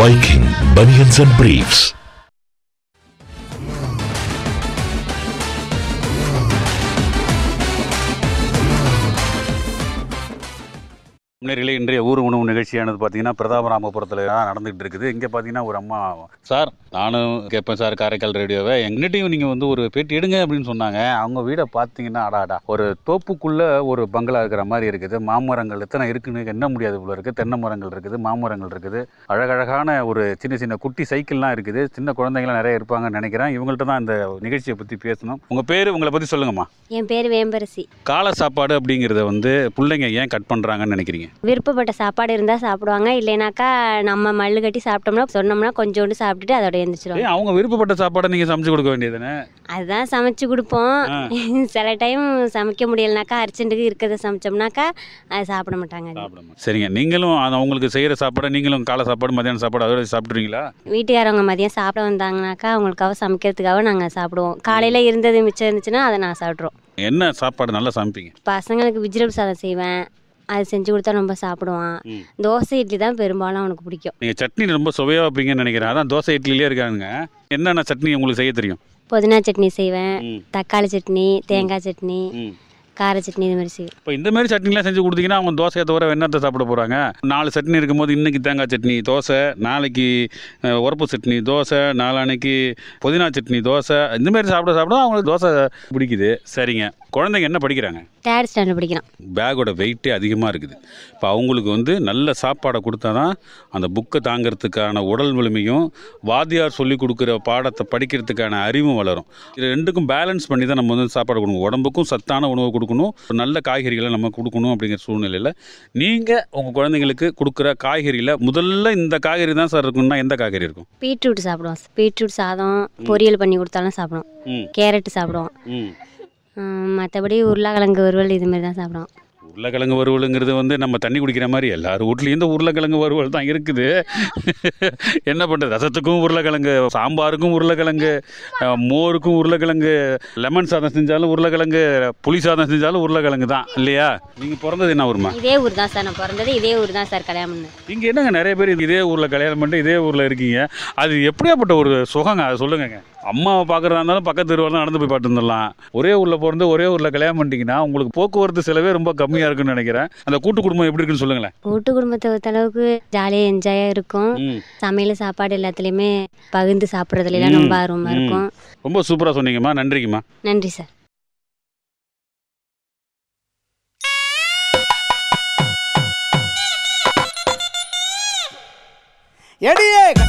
Viking Bunions and Briefs. முன்னேறிலே இன்றைய ஊர் உணவு நிகழ்ச்சியானது பார்த்தீங்கன்னா பிரதாபராமபுரத்தில் தான் நடந்துகிட்டு இருக்குது இங்கே பார்த்தீங்கன்னா ஒரு அம்மா சார் நானும் கேட்பேன் சார் காரைக்கால் ரேடியோவை எங்கிட்டையும் நீங்கள் வந்து ஒரு பேட்டி எடுங்க அப்படின்னு சொன்னாங்க அவங்க வீடை பார்த்தீங்கன்னா அடாடா ஒரு தோப்புக்குள்ளே ஒரு பங்களா இருக்கிற மாதிரி இருக்குது மாமரங்கள் எத்தனை இருக்குன்னு எண்ண முடியாது போல இருக்குது தென்னை மரங்கள் இருக்குது மாமரங்கள் இருக்குது அழகழகான ஒரு சின்ன சின்ன குட்டி சைக்கிள்லாம் இருக்குது சின்ன குழந்தைங்களாம் நிறைய இருப்பாங்கன்னு நினைக்கிறேன் இவங்கள்ட்ட தான் இந்த நிகழ்ச்சியை பற்றி பேசணும் உங்கள் பேர் உங்களை பற்றி சொல்லுங்கம்மா என் பேர் வேம்பரசி காலை சாப்பாடு அப்படிங்கிறத வந்து பிள்ளைங்க ஏன் கட் பண்ணுறாங்கன்னு நினைக்கிறீங்க விருப்பப்பட்ட சாப்பாடு இருந்தால் சாப்பிடுவாங்க இல்லைனாக்கா நம்ம மல்லு கட்டி சாப்பிட்டோம்னா சொன்னோம்னா கொஞ்சோண்டு சாப்பிட்டுட்டு அதோட எழுந்திரிச்சிருவாங்க ஏன் அவங்க விருப்பப்பட்ட சாப்பாடை நீங்கள் சமைச்சு கொடுக்க வேண்டியதுதானே அதுதான் சமைச்சு கொடுப்போம் ஆ. சில டைம் சமைக்க முடியலனாக்கா அர்ஜென்ட்டுக்கு இருக்கிறத சமைச்சோம்னாக்கா அதை சாப்பிட மாட்டாங்க அது. சாப்பிடணும் சரிங்க நீங்களும் அது அவங்களுக்கு செய்கிற சாப்பாடை நீங்களும் காலை சாப்பாடு மதியானம் சாப்பாடு அதோட சாப்பிட்றீங்களா வீட்டுக்காரவங்க மதியம் சாப்பிட வந்தாங்கனாக்கா அவங்களுக்காக சமைக்கிறதுக்காக நாங்கள் சாப்பிடுவோம் காலையில் இருந்தது மிச்சம் இருந்துச்சுன்னா அதை நான் சாப்பிட்ருவோம் என்ன சாப்பாடு நல்லா சமைப்பீங்க பசங்களுக்கு வெஜிடபிள் சாதம் செய்வேன் அது செஞ்சு கொடுத்தா ரொம்ப சாப்பிடுவான் ம். தோசை இட்லி தான் பெரும்பாலும் அவனுக்கு பிடிக்கும் நீங்கள் சட்னி ரொம்ப சுவையாக வைப்பீங்கன்னு நினைக்கிறேன் அதான் தோசை இட்லிலே இருக்காங்க என்னென்ன சட்னி உங்களுக்கு செய்ய தெரியும் புதினா சட்னி செய்வேன் ம் தக்காளி சட்னி தேங்காய் சட்னி ம் கார சட்னி இது மாதிரி செய்வேன் இப்போ இந்த மாதிரி சட்னிலாம் செஞ்சு கொடுத்தீங்கன்னா அவங்க தோசையை தவிர என்னத்தை சாப்பிட போகிறாங்க நாலு சட்னி இருக்கும்போது இன்னைக்கு தேங்காய் சட்னி தோசை நாளைக்கு அஹ், உரப்பு சட்னி தோசை நாளான்னைக்கு புதினா சட்னி தோசை இந்த மாதிரி சாப்பிட சாப்பிட அவங்களுக்கு தோசை பிடிக்குது சரிங்க குழந்தைங்க என்ன படிக்கிறாங்க தேர்ட் ஸ்டாண்டர்ட் படிக்கிறான் பேக்கோட வெயிட்டே அதிகமாக இருக்குது இப்போ அவங்களுக்கு வந்து நல்ல சாப்பாடை கொடுத்தா தான் அந்த புக்கை தாங்கிறதுக்கான உடல் வலிமையும் வாத்தியார் சொல்லி கொடுக்குற பாடத்தை படிக்கிறதுக்கான அறிவும் வளரும் இது ரெண்டுக்கும் பேலன்ஸ் பண்ணி தான் நம்ம வந்து சாப்பாடு கொடுக்கணும் உடம்புக்கும் சத்தான உணவு கொடுக்கணும் நல்ல காய்கறிகளை நம்ம கொடுக்கணும் அப்படிங்கிற சூழ்நிலையில் நீங்கள் உங்கள் குழந்தைங்களுக்கு கொடுக்குற காய்கறியில் முதல்ல இந்த காய்கறி தான் சார் இருக்குன்னா எந்த காய்கறி இருக்கும் பீட்ரூட் சாப்பிடுவோம் பீட்ரூட் சாதம் பொரியல் பண்ணி கொடுத்தாலும் சாப்பிடுவோம் ம் கேரட் சாப்பிடுவோம் ம் மற்றபடி உருளைக்கிழங்கு வறுவல் இது மாதிரி தான் சாப்பிடுவோம் உருளைக்கிழங்கு வறுவலுங்கிறது வந்து நம்ம தண்ணி குடிக்கிற மாதிரி எல்லார் வீட்லேயும் இந்த உருளைக்கிழங்கு வறுவல் தான் இருக்குது என்ன பண்ணுறது ரசத்துக்கும் உருளைக்கிழங்கு சாம்பாருக்கும் உருளைக்கிழங்கு அஹ், மோருக்கும் உருளைக்கிழங்கு லெமன் சாதம் செஞ்சாலும் உருளைக்கிழங்கு புளி சாதம் செஞ்சாலும் உருளைக்கிழங்கு தான் இல்லையா நீங்கள் பிறந்தது என்ன ஊருமா இதே ஊர் தான் சார் நான் பிறந்தது இதே ஊர் தான் சார் கல்யாணம் பண்ணேன் இங்கே என்னங்க நிறைய பேர் இதே ஊரில் கல்யாணம் பண்ணிட்டு இதே ஊரில் இருக்கீங்க அது எப்படியாப்பட்ட ஒரு சுகங்க அதை சொல்லுங்கங்க அம்மாவை பார்க்குறதா இருந்தாலும் பக்கத்து தெருவில் நடந்து போய் பார்த்து வந்துடலாம் ஒரே ஊரில் பிறந்து ஒரே ஊரில் கல்யாணம் பண்ணிட்டீங்கன்னா உங்களுக்கு போக்குவரத்து செலவே ரொம்ப கம்மியாக இருக்குன்னு நினைக்கிறேன் அந்த கூட்டு குடும்பம் எப்படி இருக்குன்னு சொல்லுங்களேன் கூட்டு குடும்பத்தை பொறுத்த அளவுக்கு ஜாலியாக என்ஜாயாக இருக்கும் ம் சமையல் சாப்பாடு எல்லாத்துலேயுமே பகிர்ந்து சாப்பிட்றதுலாம் ரொம்ப ஆர்வமாக இருக்கும் ரொம்ப சூப்பராக சொன்னீங்கம்மா நன்றிங்கம்மா நன்றி சார் எடியே